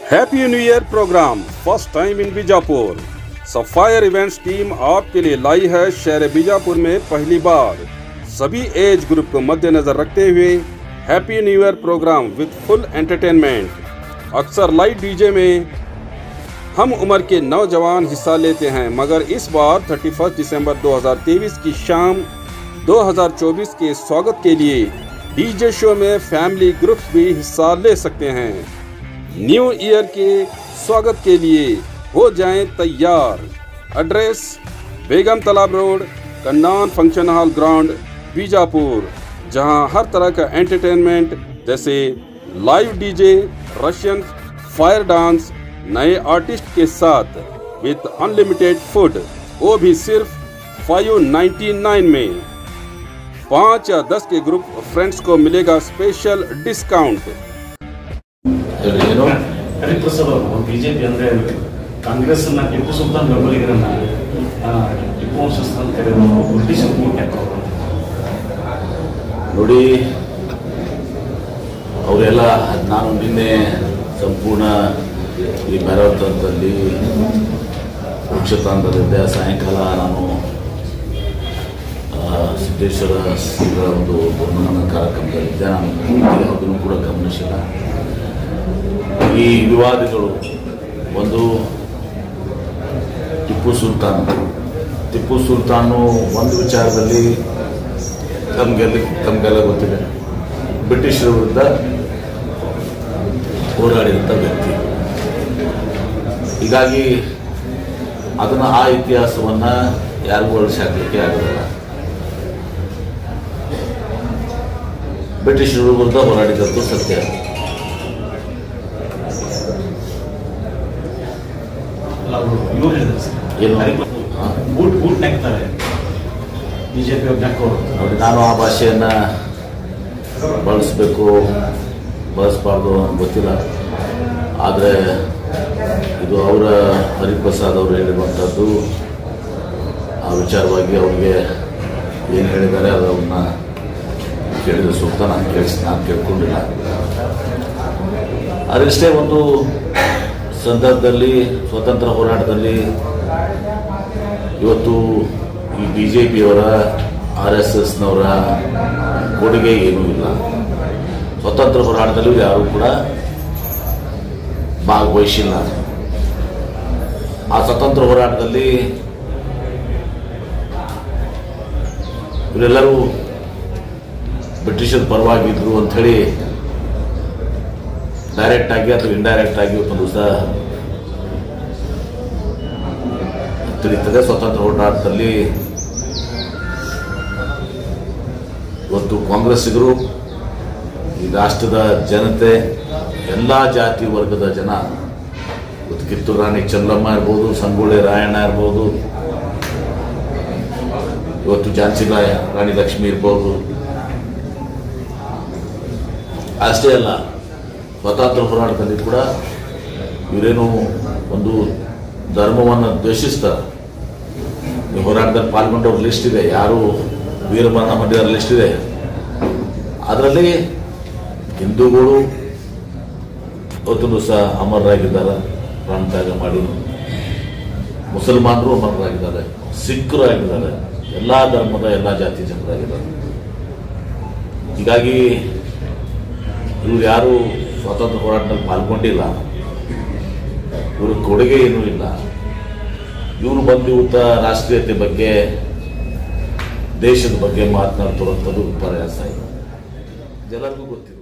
Happy new year program first time in Bijapur sapphire events team आपके लिए लाई है शहर बीजापुर में पहली बार सभी एज ग्रुप को मद्देनजर रखते हुए happy new year program with full entertainment अक्सर लाइव डीजे में हम उम्र के नौजवान हिस्सा लेते हैं मगर इस बार 31 दिसंबर 2023 की शाम 2024 के स्वागत के लिए डीजे शो में फैमिली ग्रुप्स भी हिस्सा ले सकते हैं न्यू ईयर के स्वागत के लिए हो जाएं तैयार address Begum Talab road Kannan function hall ground Bijapur जहां हर तरह का एंटरटेनमेंट जैसे live DJ Russian fire dance नए आर्टिस्ट के साथ विद अनलिमिटेड फूड वो भी सिर्फ 599 में पाँच या दस के ग्रुप फ्रेंड्स को मिलेगा स्पेशल डिस्काउंट ಹೇಳಿ ಏನು ಹರಿಪ್ರಸಾದ್ ಅವರು ಬಿಜೆಪಿ ಅಂದ್ರೆ ಕಾಂಗ್ರೆಸ್ ನ ಟಿಪ್ಪು ಸುಲ್ತಾನ್ ಬೆಂಬಲಿಗರನ್ನ ಆ, ಟಿಪ್ಪು ವಂಶಸ್ಥ ಅಂತ ಕರೆಯೋರು ಬ್ರಿಟಿಷ್ ಮೂರ್ತಿ ಹಾಕೋರು ನೋಡಿ ಅವರೆಲ್ಲ ನಾನು ನಿನ್ನೆ ಸಂಪೂರ್ಣ ಈ ಮ್ಯಾರಥಾನ್ದಲ್ಲಿ ವೃಕ್ಷತಾಂತ್ರದಲ್ಲಿದ್ದೆ ಸಾಯಂಕಾಲ ನಾನು ಆ, ಸಿದ್ದೇಶ್ವರ ಶ್ರೀಗಳ ಒಂದು ಬಹುಮಾನ ಕಾರ್ಯಕ್ರಮದಲ್ಲಿದ್ದೆ ನಾನು ಪೂರ್ತಿ ಅದನ್ನು ಕೂಡ ಗಮನಿಸಿಲ್ಲ ಈ ವಿವಾದಗಳು ಒಂದು ಟಿಪ್ಪು ಸುಲ್ತಾನ್ ಟಿಪ್ಪು ಸುಲ್ತಾನು ಒಂದು ವಿಚಾರದಲ್ಲಿ ತಮಗೆಲ್ಲ ತಮಗೆಲ್ಲ ಗೊತ್ತಿದೆ ಬ್ರಿಟಿಷರ ವಿರುದ್ಧ ಹೋರಾಡಿದಂಥ ವ್ಯಕ್ತಿ ಹೀಗಾಗಿ ಅದನ್ನು ಆ ಇತಿಹಾಸವನ್ನು ಯಾರಿಗೂ ಅಳಿಸಿ ಹಾಕಲಿಕ್ಕೆ ಆಗೋದಿಲ್ಲ ಬ್ರಿಟಿಷರ ವಿರುದ್ಧ ಹೋರಾಡಿದಂಥ ಸತ್ಯ ಅಲ್ಲ ಅವರು ಇವ್ರು ಹೇಳಿದ್ರು ಸರ್. ಏನು? ಹರಿಪ್ರಸಾದ್ ಹಾ. ಬೂಟ್ ಬೂಟ್ ನೆಕ್ತಾರೆ ಬಿಜೆಪಿ ಅವ್ರು ನೆಕ್ಕೋರು ನೋಡಿ ನಾನು ಆ ಭಾಷೆಯನ್ನು ಬಳಸಬೇಕು ಬಳಸಬಾರ್ದು ಅಂತ ಗೊತ್ತಿಲ್ಲ ಆದರೆ ಇದು ಅವರ ಹರಿಪ್ರಸಾದ್ ಅವರು ಹೇಳಿರುವಂಥದ್ದು ಆ ವಿಚಾರವಾಗಿ ಅವರಿಗೆ ಏನು ಹೇಳಿದ್ದಾರೆ ಅದನ್ನ ಕೇಳಿದ ಸೂಕ್ತ ನಾನು ಕೇಳಿಸ್ ನಾನು ಕೇಳ್ಕೊಂಡಿಲ್ಲ ಅದಷ್ಟೇ ಒಂದು ಸಂದರ್ಭದಲ್ಲಿ ಸ್ವತಂತ್ರ ಹೋರಾಟದಲ್ಲಿ ಇವತ್ತು ಈ ಬಿ ಜೆ ಪಿಯವರ ಆರ್ ಎಸ್ ಎಸ್ನವರ ಕೊಡುಗೆ ಏನೂ ಇಲ್ಲ ಸ್ವತಂತ್ರ ಹೋರಾಟದಲ್ಲೂ ಯಾರೂ ಕೂಡ ಭಾಗವಹಿಸಿಲ್ಲ ಆ ಸ್ವತಂತ್ರ ಹೋರಾಟದಲ್ಲಿ ಇವರೆಲ್ಲರೂ ಬ್ರಿಟಿಷರ ಪರವಾಗಿದ್ರು ಅಂಥೇಳಿ ಡೈರೆಕ್ಟ್ ಆಗಿ ಅಥವಾ ಇಂಡೈರೆಕ್ಟ್ ಆಗಿ ಒಂದು ದಿವಸ ತಿಳಿತದೆ ಸ್ವತಂತ್ರ ಹೋರಾಟದಲ್ಲಿ ಇವತ್ತು ಕಾಂಗ್ರೆಸ್ಸಿಗರು ಈ ರಾಷ್ಟ್ರದ ಜನತೆ ಎಲ್ಲ ಜಾತಿ ವರ್ಗದ ಜನ ಇವತ್ತು ಕಿತ್ತೂರು ರಾಣಿ ಚೆನ್ನಮ್ಮ ಇರ್ಬೋದು ಸಂಗೊಳ್ಳಿ ರಾಯಣ್ಣ ಇರ್ಬೋದು ಇವತ್ತು ಝಾನ್ಸಿ ರಾಯ ರಾಣಿ ಲಕ್ಷ್ಮಿ ಇರ್ಬೋದು ಅಷ್ಟೇ ಅಲ್ಲ ಸ್ವಾತಂತ್ರ್ಯ ಹೋರಾಟದಲ್ಲಿ ಕೂಡ ಇವರೇನು ಒಂದು ಧರ್ಮವನ್ನು ದ್ವೇಷಿಸ್ತಾರೆ ಈ ಹೋರಾಟದಲ್ಲಿ ಪಾಲ್ಗೊಂಡವ್ರ ಲಿಸ್ಟ್ ಇದೆ ಯಾರು ವೀರಮರಣ ಹೊಂದಿದರ ಲಿಸ್ಟ್ ಇದೆ ಅದರಲ್ಲಿ ಹಿಂದೂಗಳು ಇವತ್ತೊಂದು ಸಹ ಅಮರರಾಗಿದ್ದಾರೆ ಪ್ರಾಣತ್ಯಾಗ ಮಾಡಿ ಮುಸಲ್ಮಾನರು ಅಮರರಾಗಿದ್ದಾರೆ ಸಿಖ್ರು ಆಗಿದ್ದಾರೆ ಎಲ್ಲ ಧರ್ಮದ ಎಲ್ಲ ಜಾತಿ ಜನರಾಗಿದ್ದಾರೆ ಹೀಗಾಗಿ ಇವ್ರು ಯಾರು ಸ್ವಾತಂತ್ರ್ಯ ಹೋರಾಟದಲ್ಲಿ ಪಾಲ್ಗೊಂಡಿಲ್ಲ ಇವ್ರ ಕೊಡುಗೆ ಏನೂ ಇಲ್ಲ ಇವರು ಬಂದು ಇವತ್ತ ರಾಷ್ಟ್ರೀಯತೆ ಬಗ್ಗೆ ದೇಶದ ಬಗ್ಗೆ ಮಾತನಾಡ್ತಿರುವಂಥದ್ದು ಪ್ರಯಾಸ ಇದೆ ಎಲ್ಲರಿಗೂ ಗೊತ್ತಿದೆ